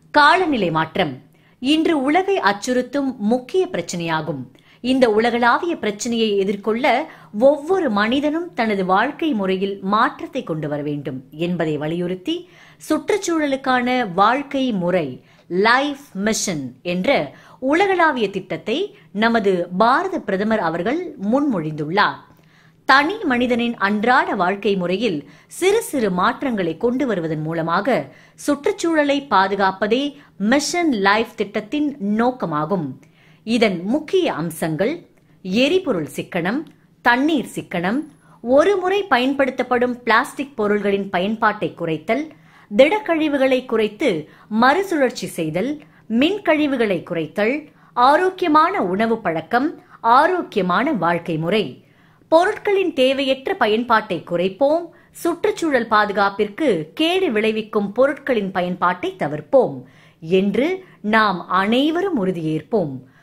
காலநிலை மாற்றம் இன்று உலகை அச்சுறுத்தும் முக்கிய பிரச்சனையாகும் இந்த உலகளாவிய பிரச்சனையை எதிர்கொள்ள ஒவ்வொரு மனிதனும் தனது வாழ்க்கை முறையில் மாற்றத்தை கொண்டு வர வேண்டும் என்பதை வலியுறுத்தி சுற்றுச்சூழலுக்கான வாழ்க்கை முறை லைஃப் மிஷன் என்ற உலகளாவிய திட்டத்தை நமது பாரத பிரதமர் அவர்கள் முன்மொழிந்துள்ளார் தனி மனிதனின் அன்றாட வாழ்க்கை முறையில் சிறு சிறு மாற்றங்களை கொண்டு வருவதன் மூலமாக சுற்றுச்சூழலை பாதுகாப்பதே மிஷன் லைஃப் திட்டத்தின் நோக்கமாகும் இதன் முக்கிய அம்சங்கள் எரிபொருள் சிக்கனம் தண்ணீர் சிக்கனம் ஒரு முறை பயன்படுத்தப்படும் பிளாஸ்டிக் பொருள்களின் பயன்பாட்டை குறைத்தல் திடக்கழிவுகளை குறைத்து மறுசுழற்சி செய்தல் மின் கழிவுகளை குறைத்தல் ஆரோக்கியமான உணவு பழக்கம் ஆரோக்கியமான வாழ்க்கை முறை பொருட்களின் தேவையற்ற பயன்பாட்டை குறைப்போம் சுற்றுச்சூழல் பாதுகாப்பிற்கு கேடு விளைவிக்கும் பொருட்களின் பயன்பாட்டை தவிர்ப்போம் என்று நாம் அனைவரும் உறுதியேற்போம்